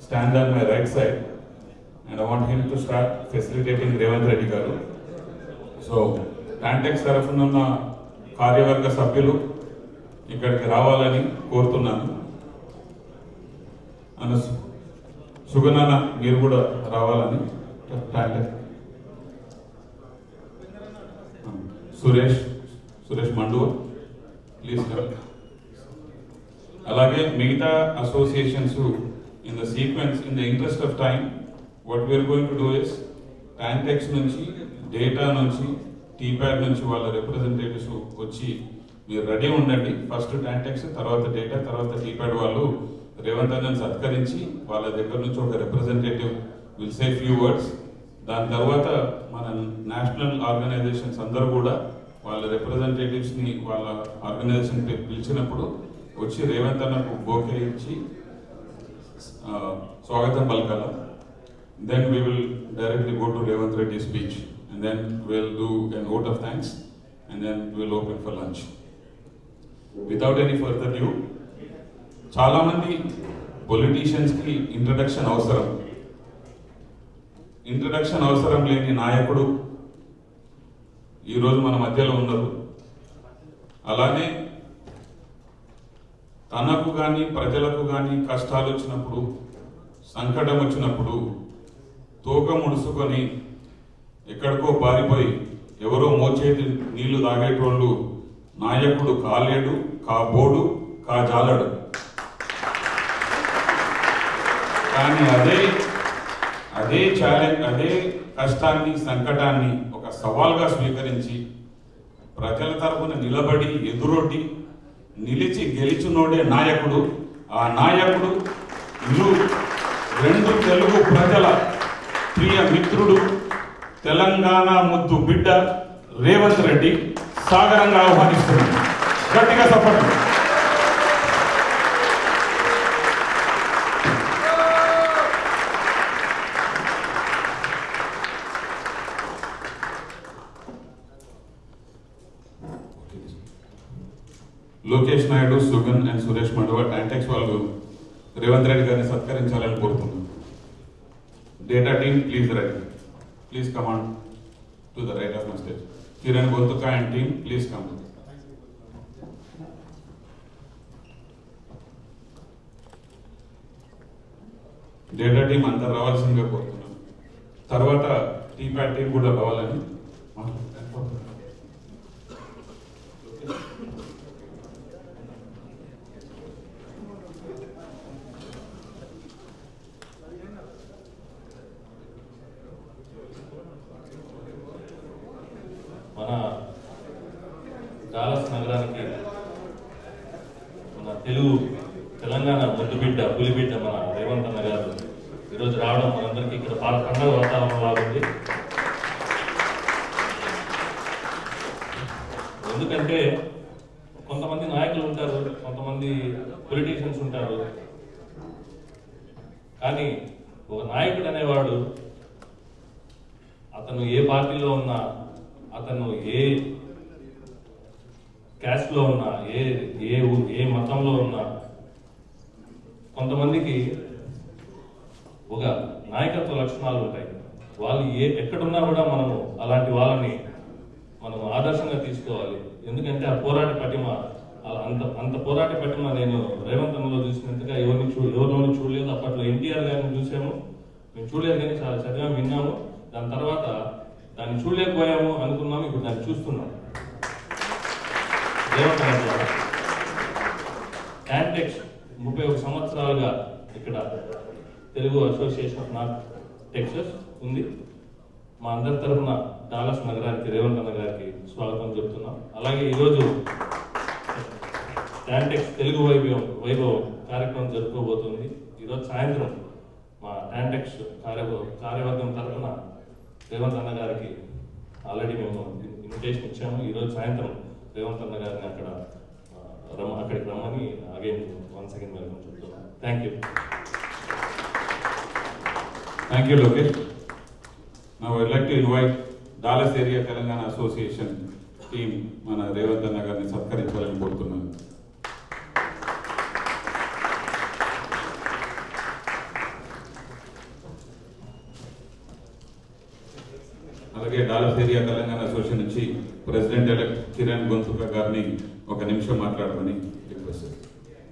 stand on my right side, and I want him to start facilitating Revanth Reddy garu. So TANTEX తరఫున ఉన్న కార్యవర్గ సభ్యులు ఇక్కడికి రావాలని కోరుతున్నాను అన్న సు- సుగనాన్న మీరు కూడా రావాలని టాంటెక్ సురేష్ సురేష్ మండువ ప్లీజ్ అలాగే మిగతా associations in the sequence in the interest of time what we're going to do is TANTEX నుంచి డేటా నుంచి టీప్యాడ్ నుంచి వాళ్ళ రిప్రజెంటేటివ్స్ వచ్చి మీరు రెడీ ఉండండి ఫస్ట్ టాంటెక్స్ తర్వాత డేటా తర్వాత టీప్యాడ్ వాళ్ళు రేవంత్ అన్నని సత్కరించి వాళ్ళ దగ్గర నుంచి ఒక representative will say few words దాని తర్వాత మన నేషనల్ ఆర్గనైజేషన్స్ అందరూ కూడా వాళ్ళ రిప్రజెంటేటివ్స్ ని వాళ్ళ ఆర్గనైజేషన్ పిలిచినప్పుడు వచ్చి రేవంత్ అన్నకు బోకే ఇచ్చి ఆ, స్వాగతం పలకాల then we will directly go to Revanth Reddy speech and then will do an vote of thanks and then will open for lunch without any further due చాలా మంది పొలిటీషియన్స్ కి ఇంట్రడక్షన్ అవసరం ఇంట్రడక్షన్ అవసరం లేని నాయకుడు ఈరోజు మన మధ్యలో ఉన్నారు అలానే తనకు కానీ ప్రజలకు కానీ కష్టాలు వచ్చినప్పుడు సంకటం వచ్చినప్పుడు తోక ముడుచుకొని ఎక్కడికో పారిపోయి ఎవరో మోచేతి నీళ్లు తాగేటోళ్ళు నాయకుడు కాలేడు కాబోడు కాజాలడు కానీ అదే అదే ఛాలెంజ్ అదే కష్టాన్ని సంకటాన్ని ఒక సవాల్గా స్వీకరించి ప్రజల తరపున నిలబడి ఎదురొడ్డి నిలిచి గెలిచినోడే నాయకుడు ఆ నాయకుడు ఇరు రెండు తెలుగు ప్రజల ప్రియ మిత్రుడు తెలంగాణ ముద్దు బిడ్డ రేవంత్ రెడ్డి సాగరంగా ఆహ్వానిస్తున్నాడు గట్టిగా support Lokesh Naidu Sugan and Suresh Mandava TANTEX వాళ్ళు రేవంత్ రెడ్డి గారిని సత్కరించాలని కోరుతున్నాను DATA team please right please come on to the right of my stage Kiran Gonthuka and team please come DATA team అంతా రావాల్సిందిగా కోరుతున్నాను తర్వాత టీప్యాడ్ టీం కూడా రావాలని మాట్లాడుతున్నాను మన డాలస్ నగరానికి మన తెలుగు తెలంగాణ ముద్దుబిడ్డ పులిబిడ్డ మన రేవంత్ అన్న గారు ఈరోజు రావడం మనందరికీ ఇక్కడ బాగా పండగ వాతావరణం లాగుంది ఎందుకంటే కొంతమంది నాయకులు ఉంటారు కొంతమంది పొలిటీషియన్స్ ఉంటారు కానీ ఒక నాయకుడు అనేవాడు అతను ఏ పార్టీలో ఉన్నా అతను ఏ క్యాస్ట్ లో ఉన్నా ఏ ఏ ఊ- ఏ మతంలో ఉన్నా కొంతమందికి ఒక నాయకత్వ లక్షణాలు ఉంటాయి వాళ్ళు ఏ ఎక్కడున్నా కూడా మనము అలాంటి వాళ్ళని మనం ఆదర్శంగా తీసుకోవాలి ఎందుకంటే ఆ పోరాట పటిమ అలా అంత అంత పోరాట పటిమ నేను రేవంత్ అన్నలో చూసినంతగా ఎవరిని చూ ఎవరిలోనూ చూడలేదు అప్పట్లో ఎన్టీఆర్ గారిని చూసాము మేము చూడలేదు కానీ చాలా చదివాము విన్నాము దాని తర్వాత దాన్ని చూడలేకపోయాము అనుకున్నాము ఇప్పుడు దాన్ని చూస్తున్నాం రేవంత్ అన్న ద్వారా టాంటెక్స్ ముప్పై ఒక సంవత్సరాలుగా ఇక్కడ Telugu association of North Texas ఉంది మా అందరి తరఫున డాలస్ నగరానికి రేవంత్ అన్న గారికి స్వాగతం చెప్తున్నాం అలాగే ఈరోజు టాంటెక్స్ తెలుగు వైభవం వైభవం కార్యక్రమం జరుపుకోబోతుంది ఈరోజు సాయంత్రం మా టాంటెక్స్ కార్య కార్యవర్గం తరఫున రేవంత్ అన్న గారికి ఆల్రెడీ మేము ఇన్విటేషన్ ఇచ్చాము ఈరోజు సాయంత్రం రేవంత్ అన్న గారిని అక్కడ ఆ, రమ్మ అక్కడికి రమ్మని అగైన్ వన్ సెకండ్ వెల్కమ్ చెప్తున్నాం thank you thank you Lokesh నా I'd like to invite Dallas area Telangana association team మన రేవంత్ అన్న గారిని సత్కరించాలని కోరుతున్నాను అలాగే డాలస్ ఏరియా తెలంగాణ అసోసియేషన్ నుంచి ప్రెసిడెంట్ ఎలక్ట్ కిరణ్ గొంతుక గారిని ఒక నిమిషం మాట్లాడమని రిక్వెస్ట్ చేస్తాను.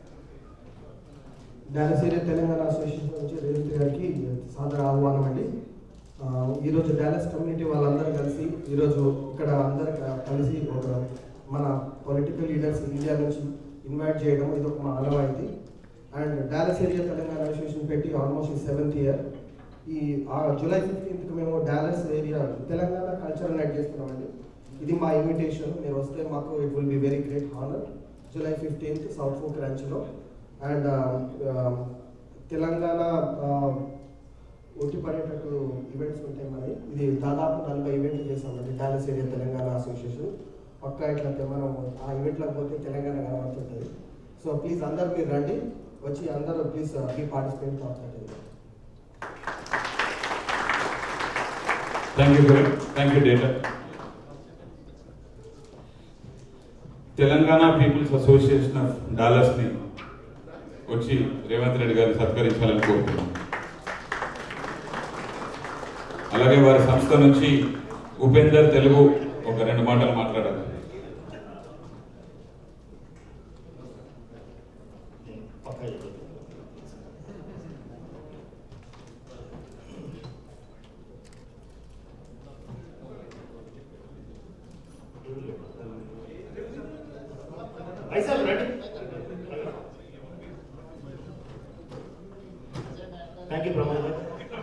డాలస్ ఏరియా తెలంగాణ అసోసియేషన్ నుంచి రేవంత్ గారికి సాదర ఆహ్వానం అండి ఆ, ఈరోజు డాలస్ కమ్యూనిటీ వాళ్ళందరూ కలిసి ఈరోజు ఇక్కడ అందరు క- కలిసి ఒక మన పొలిటికల్ లీడర్స్ ఇండియా నుంచి ఇన్వైట్ చేయడం ఇది ఒక మా ఆనవాయితీ and Dallas area Telangana association పెట్టి ఆల్మోస్ట్ ఈ సెవెంత్ ఇయర్ ఈ ఆ జూలై ఫిఫ్టీన్త్కి మేము Dallas area Telangana culture night చేస్తున్నామండి ఇది మా ఇన్విటేషన్ మీరు వస్తే మాకు it will be very great honour July fifteenth South Fork ర్యాంచ్లో అండ్ తెలంగాణ ఒట్టి పడేటట్టు ఈవెంట్స్ ఉంటాయి మరి ఇది దాదాపు నలభై ఈవెంట్లు చేసామండి డాలస్ ఏరియా తెలంగాణ అసోసియేషన్ పక్కా ఇట్లా తె- మనం ఆ ఈవెంట్లకు పోతే తెలంగాణ కనబడుతుంటుంది సో ప్లీజ్ అందరు మీరు రండి వచ్చి అందరూ ప్లీజ్ బీ పార్టిసిపేట్ అవుతుంది thank you Kiran thank you DATA Telangana people's association of Dallas ని వచ్చి రేవంత్ రెడ్డి గారిని సత్కరించాలని కోరుతున్నాం అలాగే వారి సంస్థ నుంచి ఉపేందర్ తెలుగు ఒక రెండు మాటలు మాట్లాడాలి Vaishal ready thank you Pramod garu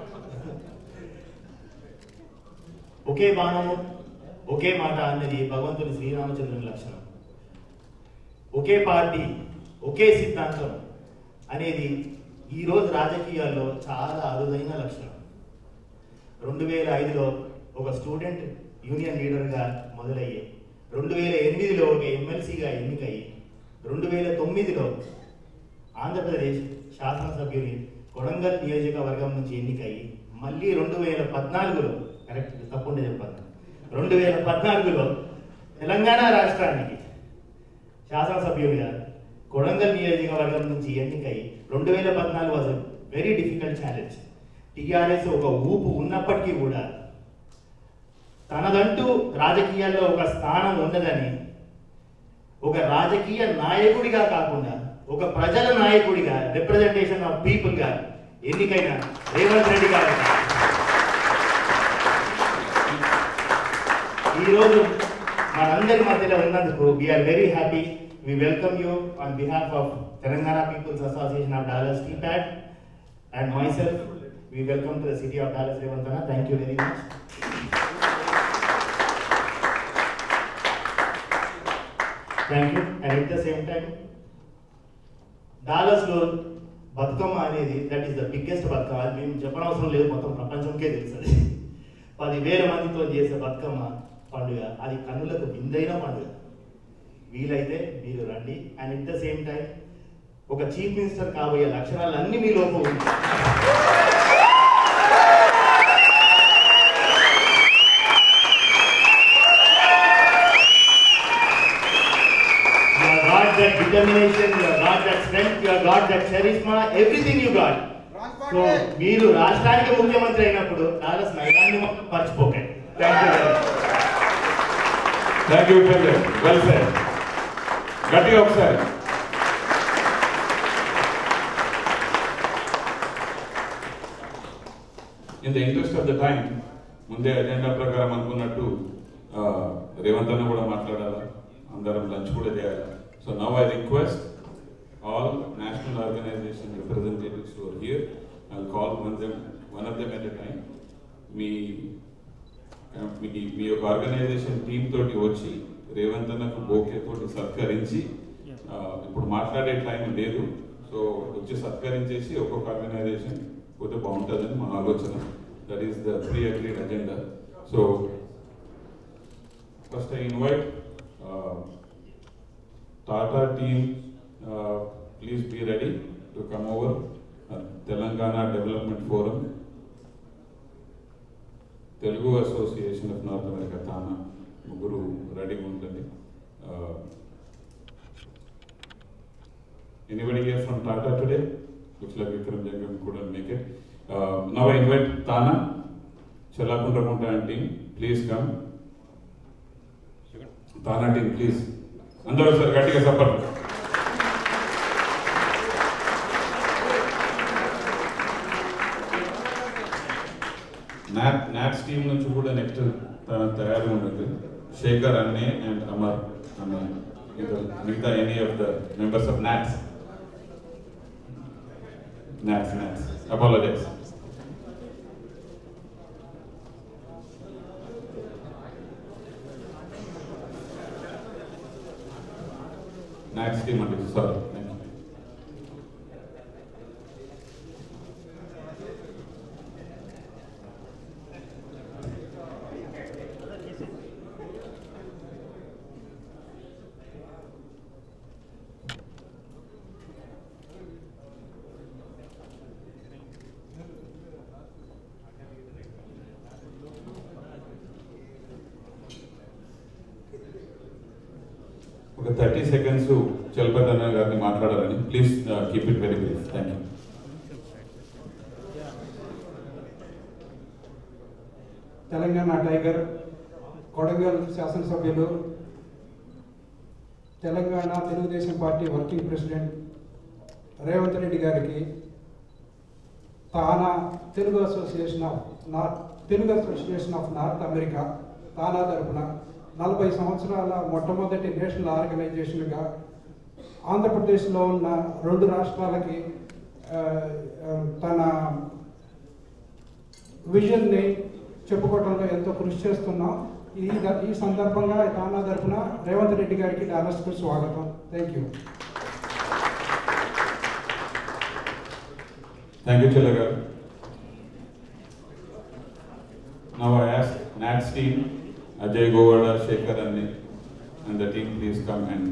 ఒకే బాణము ఒకే మాట అన్నది భగవంతుని శ్రీరామచంద్రుని లక్షణం ఒకే పార్టీ ఒకే సిద్ధాంతం అనేది ఈరోజు రాజకీయాల్లో చాలా అరుదైన లక్షణం రెండు వేల ఐదులో ఒక స్టూడెంట్ యూనియన్ లీడర్గా మొదలయ్యి రెండు వేల ఎనిమిదిలో ఒక ఎమ్మెల్సీగా ఎన్నికయ్యి రెండు వేల తొమ్మిదిలో ఆంధ్రప్రదేశ్ శాసనసభ్యుని కొడంగల్ నియోజకవర్గం నుంచి ఎన్నికయ్యి మళ్ళీ రెండు వేల పద్నాలుగులో కరెక్ట్ తప్పకుండా చెప్పాను రెండు వేల పద్నాలుగులో తెలంగాణ రాష్ట్రానికి శాసనసభ్యుడిగా కొడంగల్ నియోజకవర్గం నుంచి ఎన్నికై రెండు వేల పద్నాలుగు was very difficult challenge TRS ఒక ఊపు ఉన్నప్పటికీ కూడా తనదంటూ రాజకీయాల్లో ఒక స్థానం ఉన్నదని ఒక రాజకీయ నాయకుడిగా కాకుండా ఒక ప్రజల నాయకుడిగా రిప్రజెంటేషన్ ఆఫ్ పీపుల్ గా ఎన్నికైన రేవంత్ రెడ్డి గారు ఈరోజు మనందరి మధ్యలో ఉన్నందుకు we're very happy we welcome you on behalf of Telangana people's association of Dallas TPAD and myself we welcome to the city of Dallas Revanth thank you very much thank you and at the same time Dallas లో బతుకమ్మ అనేది that is the biggest Bathukamma అది మేము చెప్పనవసరం లేదు మొత్తం ప్రపంచంకే తెలుసు అది పదివేల మందితో చేసే బతుకమ్మ పండుగ అది కన్నులకు విందైన పండుగ వీలైతే మీరు రండి and at the same time ఒక చీఫ్ మినిస్టర్ కాబోయే లక్షణాలు అన్ని మీ లోపల ఉన్నాయి You have got that determination, you have got that strength, you have got that charisma, everything you got. So మీరు రాష్ట్రానికి ముఖ్యమంత్రి అయినప్పుడు డాలస్ నగరాన్ని మాత్రం మర్చిపోకండి thank you very much thank you Upender well sir గట్టిగా ఒకసారి in the interest of the time ముందే అజెండా ప్రకారం అనుకున్నట్టు ఆ, రేవంత్ అన్న కూడా మాట్లాడాలా అందరం లంచ్ కూడా చేయాలి so now I request all national organization representatives are here I call one them one of them at a time మీ మీ మీ యొక్క ఆర్గనైజేషన్ టీమ్ తోటి వచ్చి రేవంత్ అన్నకు బోకే తోటి సత్కరించి ఆ, ఇప్పుడు మాట్లాడే టైం లేదు సో వచ్చి సత్కరించేసి ఒక్కొక్క ఆర్గనైజేషన్ పోతే బాగుంటుందని మా ఆలోచన that is the pre agreed agenda so first I invite TATA team please be ready to come over Telangana development forum Telugu association of North America TANA ముగ్గురు రెడీగా ఉంటుంది anybody here from TATA today looks like Vikram Jangam కూడా make it now I invite TANA Chellakundrakunta and team please come TANA team please అందరూ sir గట్టిగా support not NATS team నుంచి కూడా next తన తయారు ఉండదు శేఖర్ అన్నే అండ్ అమర్ అనే ఇద్దరు మిగతా any of the members of NATS NATS NATS apologise NATS team అంటే సారీ థ్యాంక్ యూ ఒక థర్టీ సెకండ్స్ చలపతి అన్న గారిని మాట్లాడాలని please keep it very brief thank you Telangana tiger Kodangal శాసనసభ్యులు Telangana Telugudesam party working president Revanth Reddy గారికి TANA Telugu association of North Telugu association of North America TANA తరపున నలభై సంవత్సరాల మొట్టమొదటి నేషనల్ ఆర్గనైజేషన్గా ఆంధ్రప్రదేశ్లో ఉన్న రెండు రాష్ట్రాలకి ఆ, ఆ, తన విజన్ని చెప్పుకోవడంలో ఎంతో కృషి చేస్తున్నాం ఈ ద- ఈ సందర్భంగా తానా తరపున రేవంత్ రెడ్డి గారికి డాలస్కు స్వాగతం thank you thank you Chella garu now I ask NATS team Ajay Govada Shekhar అన్ని and the team please come and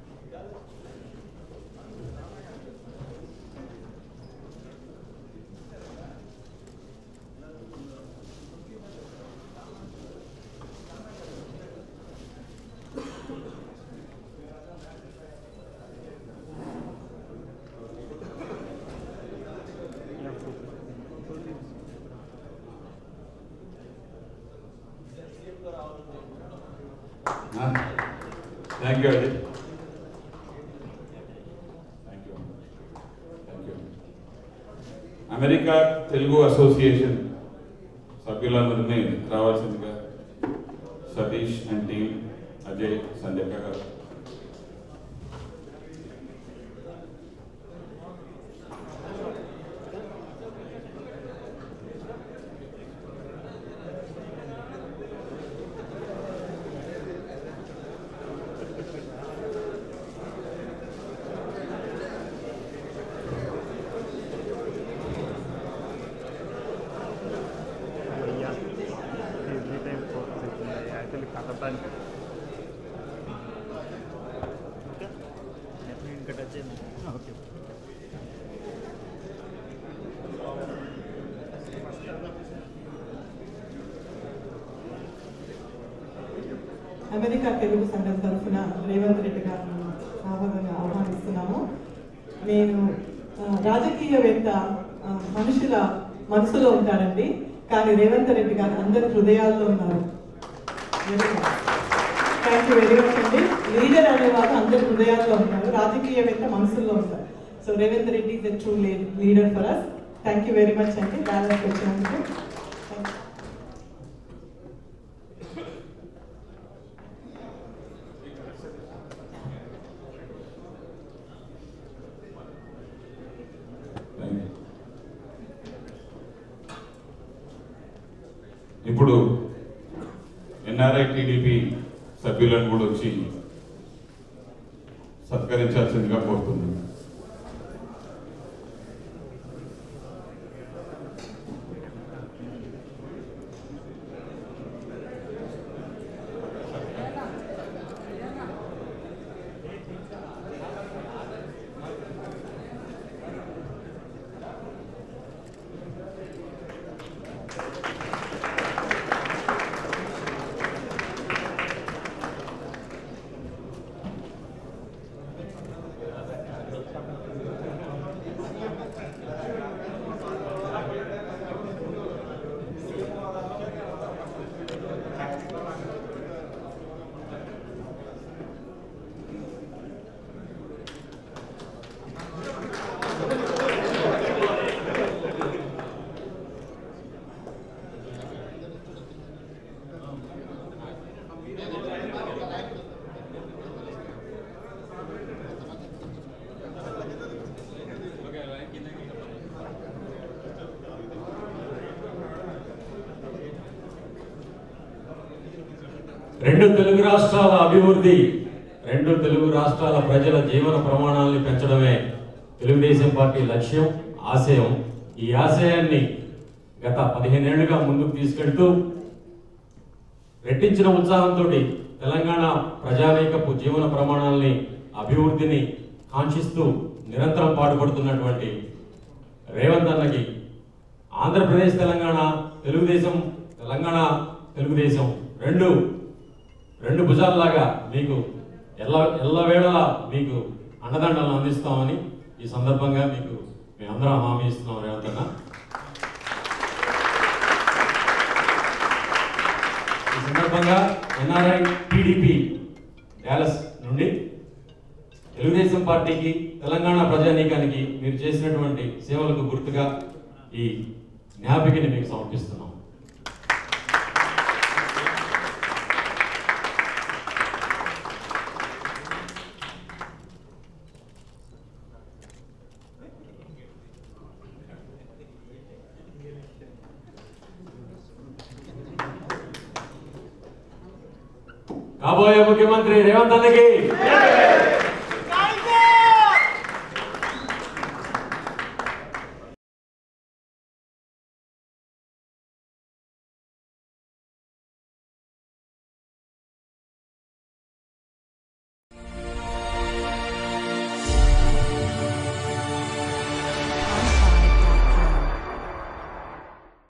thank you Ajay thank you thank you America Telugu association సభ్యులందరినీ రావాల్సిందిగా సతీష్ అండ్ టీమ్ అజయ్ సంజయ్ గారు भैया एवरी टाइम फोकस एक्चुअली కథటానికి ఇంకా టచ్ ఓకే అమెరికా తెలుగు సంఘం తరఫున రేవంత్ రెడ్డి గారిని సాధారణంగా ఆహ్వానిస్తున్నాము నేను ఆ, రాజకీయవేత్త ఆ, మనుషుల మనసులో ఉంటారండి కానీ రేవంత్ రెడ్డి గారు అందరి హృదయాల్లో ఉన్నారు థ్యాంక్ యూ వెరీ మచ్ అండి లీడర్ అనేవాళ్ళు అందరి హృదయాల్లో ఉంటారు రాజకీయవేత్త మనసులో ఉంటారు so Revanth Reddy is a true leader for us thank you very much అండి బ్యాలెన్స్ వచ్చినందుకు Thank you. Thank you. ఇప్పుడు ఎన్ఆర్ఐ టీడీపీ సభ్యులను కూడా వచ్చి సత్కరించాల్సిందిగా కోరుతున్నాను రెండు తెలుగు రాష్ట్రాల అభివృద్ధి రెండు తెలుగు రాష్ట్రాల ప్రజల జీవన ప్రమాణాలని పెంచడమే తెలుగుదేశం పార్టీ లక్ష్యం ఆశయం ఈ ఆశయాన్ని గత పదిహేనేళ్లుగా ముందుకు తీసుకెళ్తూ రెట్టించిన ఉత్సాహంతో తెలంగాణ ప్రజానీకపు జీవన ప్రమాణాలని అభివృద్ధిని కాంక్షిస్తూ నిరంతరం పాటుపడుతున్నటువంటి రేవంత్ అన్నకి ఆంధ్రప్రదేశ్ తెలంగాణ తెలుగుదేశం తెలంగాణ తెలుగుదేశం రెండు రెండు భుజాల్లాగా మీకు ఎల్ల ఎల్లవేళలా మీకు అండదండలను అందిస్తామని ఈ సందర్భంగా మీకు మేమందరం హామీ ఇస్తున్నాం రేవంత్ అన్న ఈ సందర్భంగా ఎన్ఆర్ఐ టీడీపీ డాలస్ నుండి తెలుగుదేశం పార్టీకి తెలంగాణ ప్రజానీకానికి మీరు చేసినటువంటి సేవలకు గుర్తుగా ఈ జ్ఞాపికని మీకు సమర్పిస్తున్నాం కాబోయే ముఖ్యమంత్రి రేవంత్ అన్నకి